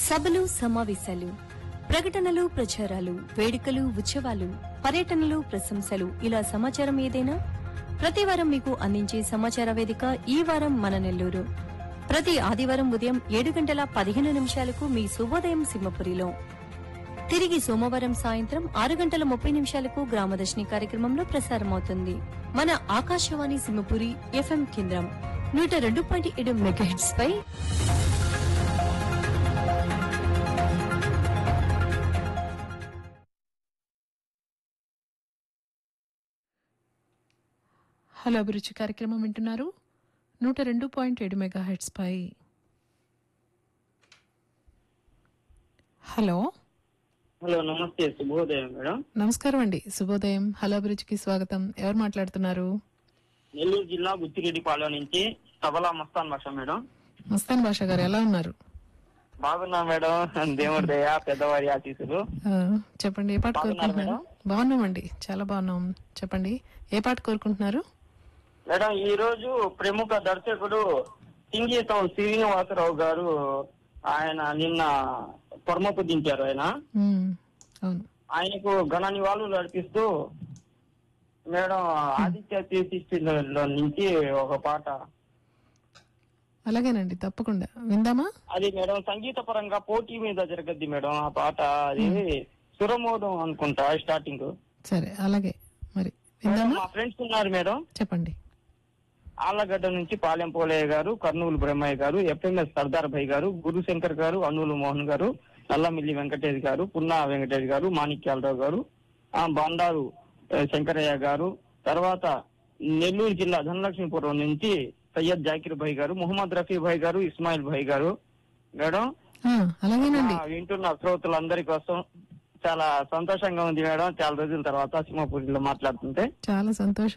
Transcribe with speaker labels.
Speaker 1: సభలు సమావేశాలు ప్రకటనలు ప్రచారాలు వేడుకలు ఉత్సవాలు పర్యటనలు ప్రశంసలు ఇలా సమాచారం ఏదైనా ప్రతి వారం మీకు అందించే సమాచార వేదిక ఈ వారం మన నెల్లూరు ప్రతి ఆదివారం ఉదయం ఏడు గంటల పదిహేను నిమిషాలకు మీ శుభోదయం సింహపురిలో తిరిగి సోమవారం సాయంత్రం ఆరు గంటల ముప్పై నిమిషాలకు గ్రామదర్శిని కార్యక్రమంలో ప్రసారమవుతుంది మన ఆకాశవాణి సింహపురి ఎఫ్ఎం కేంద్రం నూట రెండు పాయింట్ ఏడు మెగాహిట్స్ పై
Speaker 2: హలో అభిరుచి కార్యక్రమం వింటున్నారు నూట రెండు పాయింట్ ఏడు మెగా హెడ్స్ పై హలో
Speaker 3: హలో నమస్తే శుభోదయం మేడం
Speaker 2: నమస్కారం అండి శుభోదయం హలో అభిరుచికి స్వాగతం ఎవరు మాట్లాడుతున్నారు
Speaker 3: నెల్లూరు జిల్లా బుచ్చిరెడ్డిపాలెం నుంచి తబలా మస్తాన్ భాష మేడం
Speaker 2: మస్తాన్ భాష గారు ఎలా ఉన్నారు
Speaker 3: బాగున్నా మేడం దేవుడి దయ పెద్దవారి ఆశీస్సులు
Speaker 2: ఆ, చెప్పండి ఏ పాట
Speaker 3: బాగున్నారా
Speaker 2: కోరుకుంటున్నారు బాగున్నామండి చాలా బాగున్నాం చెప్పండి ఏ పాట కోరుకుంటున్నారు
Speaker 3: మేడం ఈ రోజు ప్రముఖ దర్శకుడు సింగీతం శ్రీనివాసరావు గారు ఆయన నిన్న పొర్మపు దించారు ఆయన
Speaker 2: ఉమ్, అవును
Speaker 3: ఆయనకు ఘన నివాళులు అర్పిస్తూ మేడం ఆదిత్య తీర్థిలో నుంచి ఒక పాట
Speaker 2: అలాగేనండి తప్పకుండా విందామా
Speaker 3: అది మేడం సంగీత పరంగా పోటీ మీద జరగద్ది మేడం ఆ పాట అది సురమోదం అనుకుంటా స్టార్టింగ్
Speaker 2: సరే అలాగే మరి
Speaker 3: మేడం,
Speaker 2: విందామా
Speaker 3: మా ఫ్రెండ్స్ ఉన్నారు మేడం
Speaker 2: చెప్పండి
Speaker 3: ఆళ్లగడ్డ నుంచి పాలెం పోలయ్య గారు కర్నూలు బ్రహ్మయ్య గారు ఎఫ్ఎంఎస్ సర్దార్ భాయ్ గారు గురుశంకర్ గారు అన్నూలు మోహన్ గారు నల్లమిల్లి వెంకటేష్ గారు పున్నా వెంకటేష్ గారు మాణిక్యాలరావు గారు ఆ బండారు ఆ, శంకరయ్య గారు తర్వాత నెల్లూరు జిల్లా ధనలక్ష్మీపురం నుంచి సయ్యద్ జాకిర్ భాయ్ గారు మొహమ్మద్ రఫీ భాయ్ గారు ఇస్మాయిల్ భాయ్ గారు మేడం
Speaker 2: ఆ, అలాగేనండి
Speaker 3: ఆ, వింటున్న శ్రోతలందరి కోసం చాలా సంతోషంగా ఉంది మేడం చాలా రోజుల తర్వాత సింహపూరిలో మాట్లాడుతుంటే
Speaker 2: చాలా సంతోషం